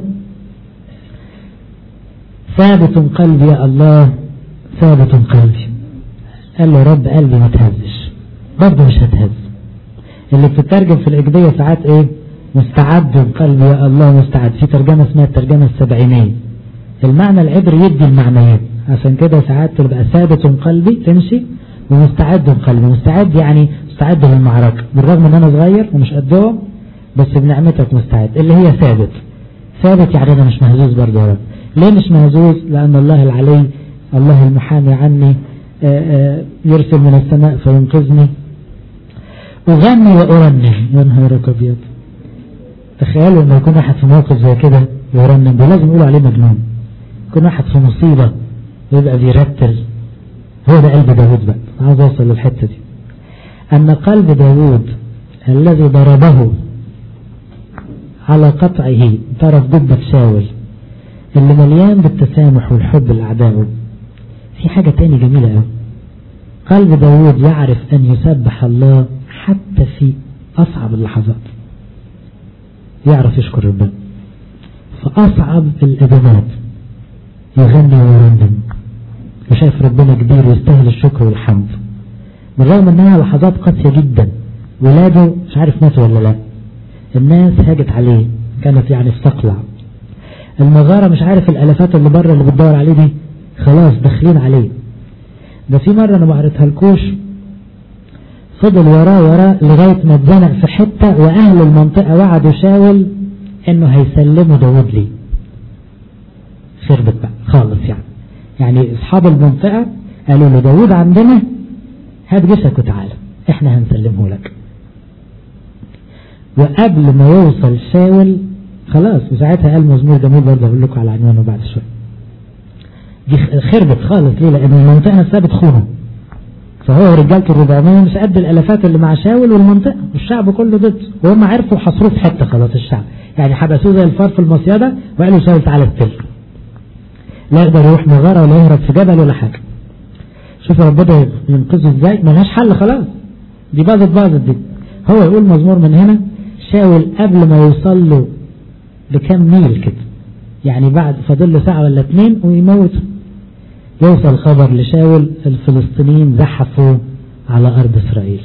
ثابت قلبي يا الله ثابت قلبي قال له رب قلبي ما تهزش برضه مش هتهز اللي بتترجم في الإجبية ساعات ايه مستعد قلبي يا الله مستعد في ترجمة اسمها الترجمة السبعينية المعنى العبري يدي المعنيين عشان كده ساعات تبقى ثابت قلبي تمشي ومستعد قلبي مستعد يعني مستعد للمعركة بالرغم ان انا صغير ومش قدهم بس بنعمتك مستعد اللي هي ثابت ثابت يعني انا مش مهزوز برضه يا رب ليه مش مهزوز لأن الله العلي الله المحامي عني آآ آآ يرسل من السماء فينقذني أغني وأرنم يا نهارك أبيض تخيلوا لما يكون واحد في موقف زي كده يرنم ده لازم يقولوا عليه مجنون يكون واحد في مصيبة ويبقى بيرتل هو ده قلب داود بقى عاوز أوصل للحتة دي أن قلب داود الذي ضربه على قطعه طرف جبة شاول اللي مليان بالتسامح والحب لأعدائه في حاجة تاني جميلة قوي قلب داود يعرف أن يسبح الله حتى في أصعب اللحظات يعرف يشكر ربنا في أصعب الأزمات يغني ويرنم وشايف ربنا كبير ويستاهل الشكر والحمد بالرغم انها لحظات قاسية جدا ولاده مش عارف ماتوا ولا لا الناس هاجت عليه كانت يعني في صقلع المغارة مش عارف الالافات اللي بره اللي بتدور عليه دي خلاص داخلين عليه ده في مرة انا ما قريتها لكوش فضل وراه وراه لغاية ما اتزنق في حتة واهل المنطقة وعدوا شاول انه هيسلموا داود ليه خربت بقى خالص يعني يعني اصحاب المنطقة قالوا له داود عندنا هات جيشك وتعالى احنا هنسلمه لك وقبل ما يوصل شاول خلاص وساعتها قال مزمور جميل برضه اقول لكم على عنوانه بعد شويه دي خربت خالص ليه لان المنطقه نفسها بتخونه فهو ورجالته الربعمية مش قد الالافات اللي مع شاول والمنطقه والشعب كله ضد وهم عرفوا حصروه في حته خلاص الشعب يعني حبسوه زي الفار في المصيده وقالوا شاول تعالى استلم لا يقدر يروح مغاره ولا يهرب في جبل ولا حاجه شوفوا ربنا ينقذه ازاي ملهاش حل خلاص دي باظت باظت دي هو يقول مزمور من هنا شاول قبل ما يوصل له بكم ميل كده يعني بعد فاضل له ساعة ولا اتنين ويموت يوصل خبر لشاول الفلسطينيين زحفوا على أرض إسرائيل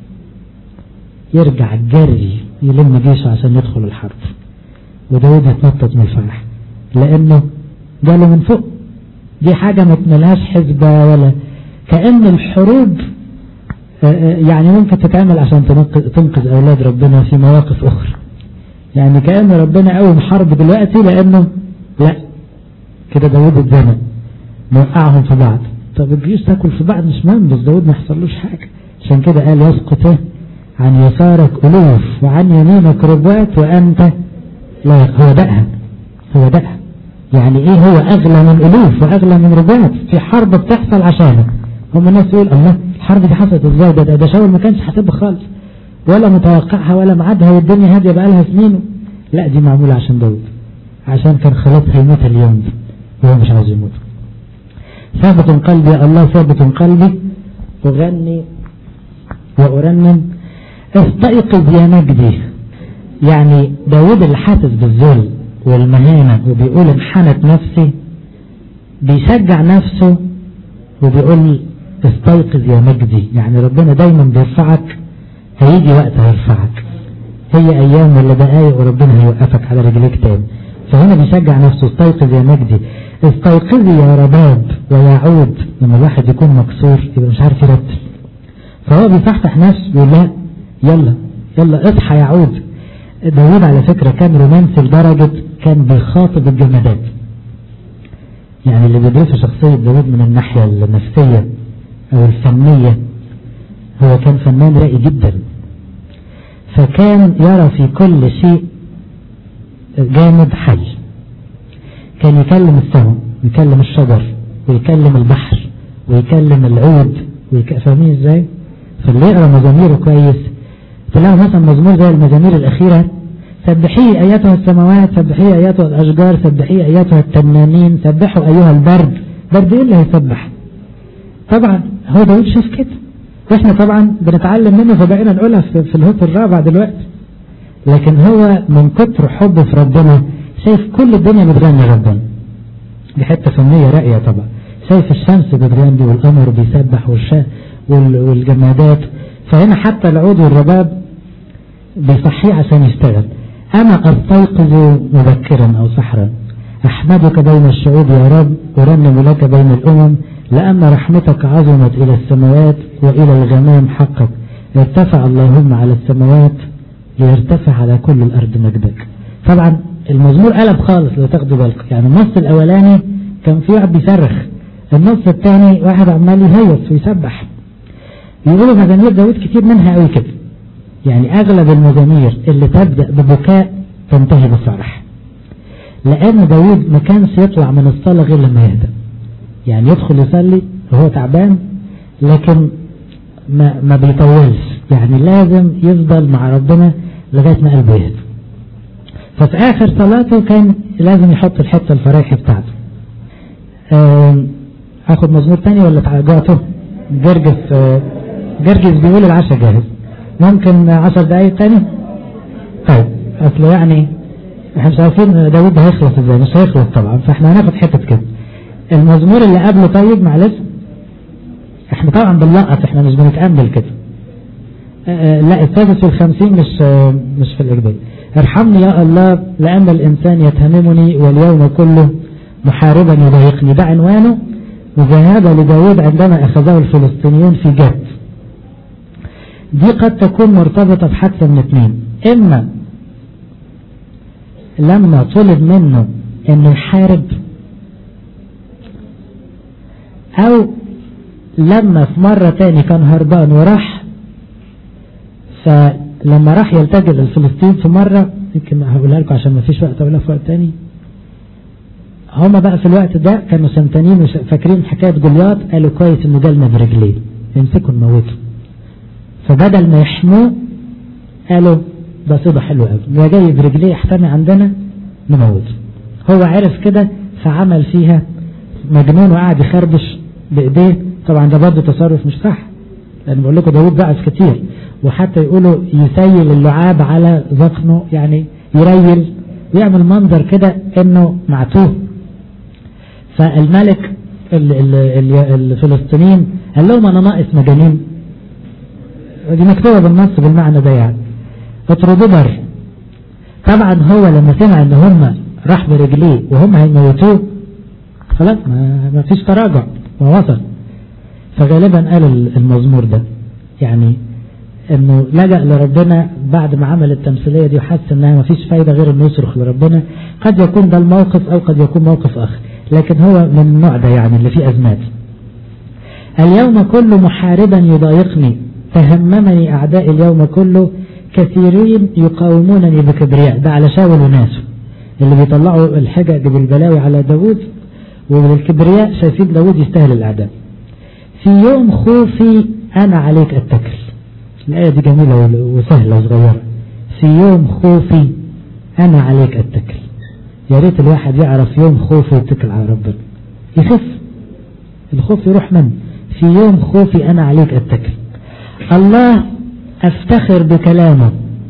يرجع جري يلم جيشه عشان يدخل الحرب وداود يتنطط من الفرح لأنه جاله من فوق دي حاجة ما تملهاش حسبة ولا كأن الحروب يعني ممكن تتعمل عشان تنقذ أولاد ربنا في مواقف أخرى يعني كأن ربنا قوم حرب دلوقتي لأنه لا كده داود اتزنق موقعهم في بعض طب الجيوش تاكل في بعض مش مهم بس داود ما يحصلوش حاجة عشان كده قال يسقط عن يسارك ألوف وعن يمينك ربوات وأنت لا هو دقها هو دقها يعني ايه هو اغلى من الوف واغلى من ربوات في حرب بتحصل عشانه هم الناس يقول الله الحرب دي حصلت ازاي ده ده شاول ما كانش حاسبها خالص ولا متوقعها ولا معادها والدنيا هاديه بقى لها سنين لا دي معموله عشان داود عشان كان خلاص هيموت اليوم ده وهو مش عاوز يموت ثابت قلبي يا الله ثابت قلبي أغني وأرنم استيقظ يا مجدي يعني داود اللي حاسس بالذل والمهانة وبيقول انحنت نفسي بيشجع نفسه وبيقول استيقظ يا مجدي يعني ربنا دايما بيرفعك هيجي وقت هيرفعك هي ايام ولا دقايق وربنا هيوقفك على رجليك تاني فهنا بيشجع نفسه استيقظ يا مجدي استيقظي يا رباب ويعود لما الواحد يكون مكسور يبقى مش عارف يرتب فهو بيصحصح نفسه يقول لا يلا يلا اصحى يعود داود على فكرة كان رومانسي لدرجة كان بيخاطب الجمادات يعني اللي بيدرسوا شخصية داود من الناحية النفسية او الفنية هو كان فنان رائي جدا فكان يرى في كل شيء جامد حي كان يكلم السهم ويكلم الشجر ويكلم البحر ويكلم العود ويك... فاهمين ازاي فاللي يقرا مزاميره كويس تلاقوا مثلا مزمور زي المزامير الاخيره سبحي ايتها السماوات سبحي ايتها الاشجار سبحي ايتها التنانين سبحوا ايها البرد برد ايه اللي هيسبح طبعا هو داود شاف كده واحنا طبعا بنتعلم منه فبقينا نقولها في, في الهوت الرابع دلوقتي لكن هو من كتر حبه في ربنا شايف كل الدنيا بتغني ربنا دي حته فنيه راقيه طبعا شايف الشمس بتغني والقمر بيسبح والشا والجمادات فهنا حتى العود والرباب بيصحيه عشان يشتغل انا استيقظ مبكرا او سحرا احمدك بين الشعوب يا رب ارنم لك بين الامم لان رحمتك عظمت الى السماوات والى الغمام حقك ارتفع اللهم على السماوات ليرتفع على كل الارض مجدك طبعا المزمور قلب خالص لو تاخدوا بالكم يعني النص الاولاني كان في واحد بيصرخ النص الثاني واحد عمال يهيص ويسبح يقولوا مزامير داود كتير منها قوي كده يعني اغلب المزامير اللي تبدا ببكاء تنتهي بفرح لان داود ما كانش يطلع من الصلاه غير لما يهدى يعني يدخل يصلي وهو تعبان لكن ما, ما بيطولش يعني لازم يفضل مع ربنا لغايه ما قلبه يهدى ففي اخر صلاته كان لازم يحط الحته الفرايحي بتاعته اخد مزمور تاني ولا تعجعته جرجس جرجس بيقول العشاء جاهز ممكن عشر دقايق تاني طيب اصل يعني احنا مش عارفين داود هيخلص ازاي مش هيخلص طبعا فاحنا هناخد حتة كده المزمور اللي قبله طيب معلش احنا طبعا بنلقط احنا مش بنتأمل كده اه لا السادس والخمسين مش اه مش في الإجباري ارحمني يا الله لأن الإنسان يتهمني واليوم كله محاربا يضايقني ده عنوانه وذهاب لداود عندما أخذه الفلسطينيون في جد دي قد تكون مرتبطة بحادثة من اثنين إما لما طلب منه انه يحارب او لما في مرة تاني كان هربان وراح فلما راح يلتجئ للفلسطين في مرة يمكن هقولها لكم عشان ما فيش وقت اقولها في وقت تاني هما بقى في الوقت ده كانوا سمتانين فاكرين حكاية جولياط قالوا كويس انه جالنا برجليه يمسكوا نموته فبدل ما يحموه قالوا ده صيدة حلوة قوي ده جاي برجليه يحتمي عندنا نموته هو عرف كده فعمل فيها مجنون وقعد يخربش بايديه طبعا ده برضه تصرف مش صح لان بقول لكم داوود ضعف كتير وحتى يقولوا يسيل اللعاب على ذقنه يعني يريل ويعمل منظر كده انه معتوه فالملك ال ال ال الفلسطينيين قال لهم انا ناقص مجانين دي مكتوبه بالنص بالمعنى ده يعني اطردوا بر طبعا هو لما سمع ان هم راح برجليه وهم هيموتوه خلاص ما, ما فيش تراجع ووصل فغالبا قال المزمور ده يعني انه لجأ لربنا بعد ما عمل التمثيلية دي وحس انها ما فيش فايدة غير انه يصرخ لربنا قد يكون ده الموقف او قد يكون موقف اخر لكن هو من النوع ده يعني اللي فيه ازمات اليوم كل محاربا يضايقني تهممني أعداء اليوم كله كثيرين يقاومونني بكبرياء ده على شاول وناسه اللي بيطلعوا الحجج بالبلاوي على داود وبالكبرياء شايفين داود يستاهل الأعداء في يوم خوفي أنا عليك أتكل الآية دي جميلة وسهلة وصغيرة في يوم خوفي أنا عليك أتكل يا ريت الواحد يعرف يوم خوفه يتكل على ربنا يخف الخوف يروح منه في يوم خوفي أنا عليك أتكل الله أفتخر بكلامه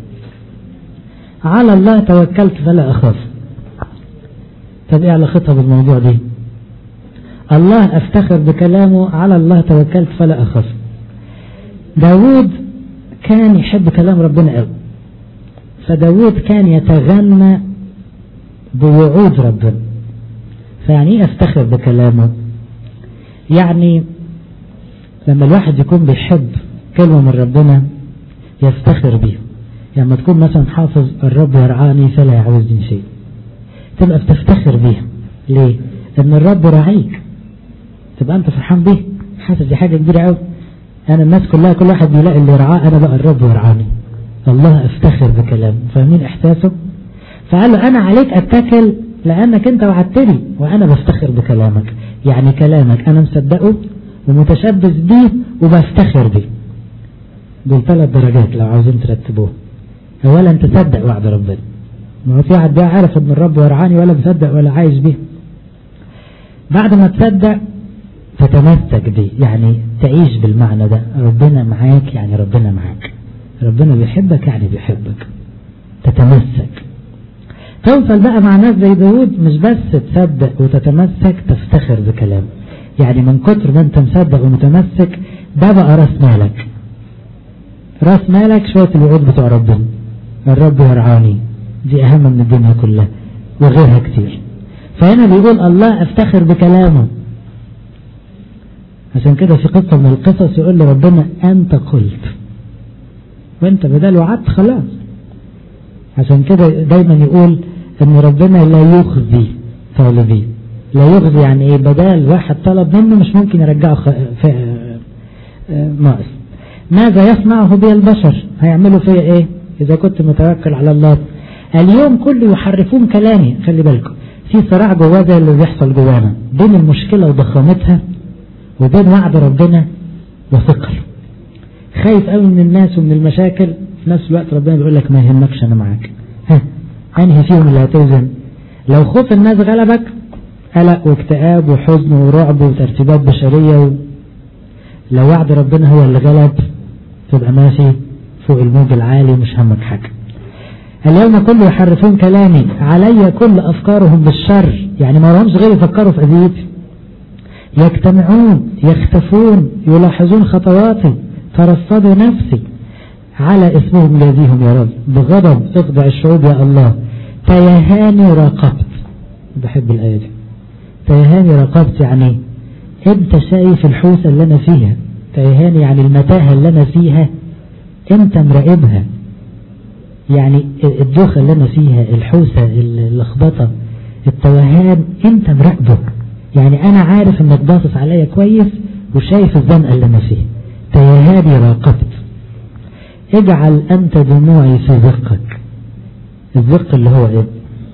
على الله توكلت فلا أخاف طب إيه علاقتها بالموضوع دي الله أفتخر بكلامه على الله توكلت فلا أخاف داود كان يحب كلام ربنا قوي فداود كان يتغنى بوعود ربنا فيعني ايه افتخر بكلامه يعني لما الواحد يكون بيحب كلمة من ربنا يفتخر بيه يعني لما تكون مثلا حافظ الرب يرعاني فلا يعوزني شيء تبقى بتفتخر بيها ليه ان الرب راعيك تبقى انت فرحان بيه حاسس دي حاجة كبيرة قوي انا الناس كلها كل واحد بيلاقي اللي يرعاه انا بقى الرب يرعاني الله افتخر بكلامه فاهمين احساسه فقال له انا عليك اتكل لانك انت وعدتني وانا بفتخر بكلامك يعني كلامك انا مصدقه ومتشبث بيه وبفتخر بيه دول ثلاث درجات لو عاوزين ترتبوه اولا تصدق وعد ربنا ما هو في واحد بقى عارف ان الرب يرعاني ولا مصدق ولا عايش بيه بعد ما تصدق تتمسك بيه يعني تعيش بالمعنى ده ربنا معاك يعني ربنا معاك ربنا بيحبك يعني بيحبك تتمسك توصل بقى مع ناس زي داود مش بس تصدق وتتمسك تفتخر بكلامه يعني من كتر ما انت مصدق ومتمسك ده بقى راس مالك راس مالك شوية الوعود بتوع ربنا الرب يرعاني دي اهم من الدنيا كلها وغيرها كتير فهنا بيقول الله افتخر بكلامه عشان كده في قصة من القصص يقول لربنا انت قلت وانت بدل وعدت خلاص عشان كده دايما يقول ان ربنا لا يخزي طالبين لا يخزي يعني ايه بدل واحد طلب منه مش ممكن يرجعه خ... في ناقص ماذا يصنعه بي البشر هيعملوا فيا ايه اذا كنت متوكل على الله اليوم كله يحرفون كلامي خلي بالكم في صراع جواه زي اللي بيحصل جوانا بين المشكلة وضخامتها وبين وعد ربنا وثقل خايف قوي من الناس ومن المشاكل في نفس الوقت ربنا بيقول لك ما يهمكش انا معاك ها انهي فيهم اللي هتوزن لو خوف الناس غلبك قلق واكتئاب وحزن ورعب وترتيبات بشرية و... لو وعد ربنا هو اللي غلب تبقى ماشي فوق الموج العالي مش همك حاجة اليوم كله يحرفون كلامي علي كل أفكارهم بالشر يعني ما لهمش غير يفكروا في أذيتي يجتمعون يختفون يلاحظون خطواتي ترصدوا نفسي على اسمهم جازيهم يا رب بغضب اخضع الشعوب يا الله تيهاني راقبت بحب الآية دي تيهاني راقبت يعني انت شايف الحوسة اللي انا فيها تيهاني يعني المتاهة اللي انا فيها انت مراقبها يعني الدوخة اللي انا فيها الحوسة اللخبطة التوهان انت مراقبه يعني انا عارف انك باصص عليا كويس وشايف الزنقة اللي انا فيها تيهاني راقبت اجعل انت دموعي في زقك الزق اللي هو ايه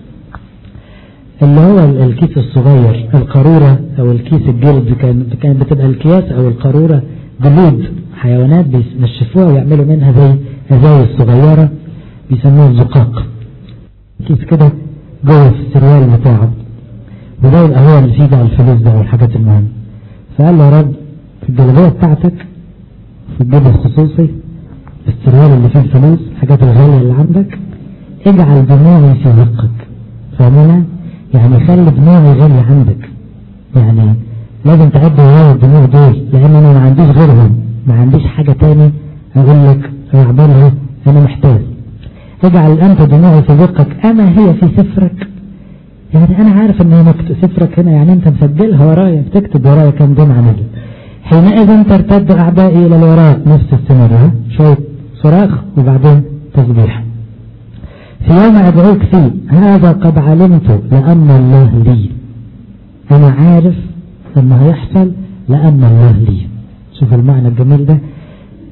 اللي هو الكيس الصغير القارورة او الكيس الجلد كان كانت بتبقى الكياس او القارورة جلود حيوانات بينشفوها ويعملوا منها زي ازايز صغيرة بيسموها الزقاق كيس كده جوه في السروال بتاعه وده يبقى هو اللي فيه بقى الفلوس ده والحاجات المهمة فقال له يا رب في الجلابية بتاعتك في الجيب الخصوصي السروال اللي فيه الفلوس الحاجات الغالية اللي عندك اجعل دموعي في زقك فاهمنا يعني خلي دموعي غالية عندك يعني لازم تعد ورايا الدموع دول لان انا ما عنديش غيرهم ما عنديش حاجة تاني اقول لك اعملها انا محتاج اجعل انت دموعي في زقك اما هي في سفرك يعني انا عارف ان هي مكتوب سفرك هنا يعني انت مسجلها ورايا بتكتب ورايا كم دمعة نزل حينئذ ترتد اعدائي الى الوراء نفس السيناريو شوية صراخ وبعدين تسبيح في يوم أدعوك فيه هذا قد علمت لأن الله لي أنا عارف أنه هيحصل لأن الله لي شوف المعنى الجميل ده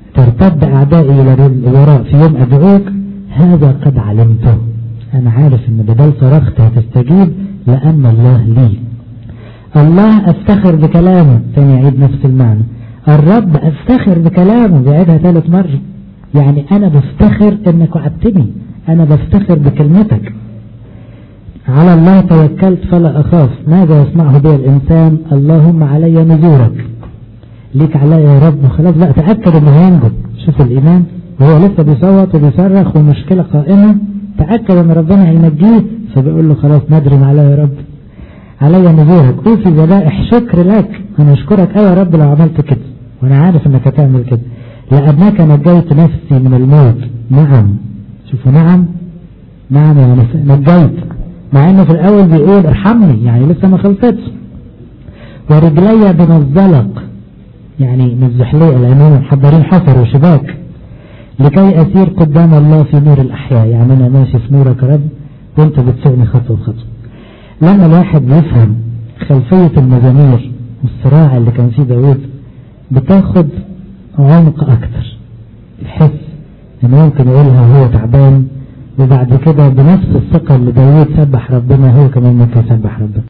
ترتد أعدائي إلى الوراء في يوم أدعوك هذا قد علمته أنا عارف إن بدل صرخت هتستجيب لأن الله لي الله أفتخر بكلامه ثاني يعيد نفس المعنى الرب أفتخر بكلامه بيعيدها ثالث مرة يعني أنا بفتخر إنك وعدتني أنا بفتخر بكلمتك على الله توكلت فلا أخاف ماذا يسمعه بي الإنسان اللهم علي نزورك ليك عليا يا رب وخلاص بقى تأكد إنه هينجو شوف الإيمان وهو لسه بيصوت وبيصرخ ومشكلة قائمة تأكد إن ربنا هينجيه فبيقول له خلاص ندرم عليا يا رب علي نزورك أوفي ذبائح شكر لك أنا أشكرك أيوة يا رب لو عملت كده وأنا عارف إنك هتعمل كده لأنك نجيت نفسي من الموت نعم شوفوا نعم نعم يعني نجيت مع انه في الاول بيقول ارحمني يعني لسه ما خلصتش ورجلي من الزلق يعني من الزحلية لانهم محضرين حفر وشباك لكي اسير قدام الله في نور الاحياء يعني انا ماشي في نورك يا رب وانت بتسوقني خطوة بخطوة لما الواحد يفهم خلفية المزامير والصراع اللي كان فيه داود بتاخد عمق اكتر يحس انه ممكن يقولها وهو تعبان وبعد كده بنفس الثقة اللي داود سبح ربنا هو كمان ممكن يسبح ربنا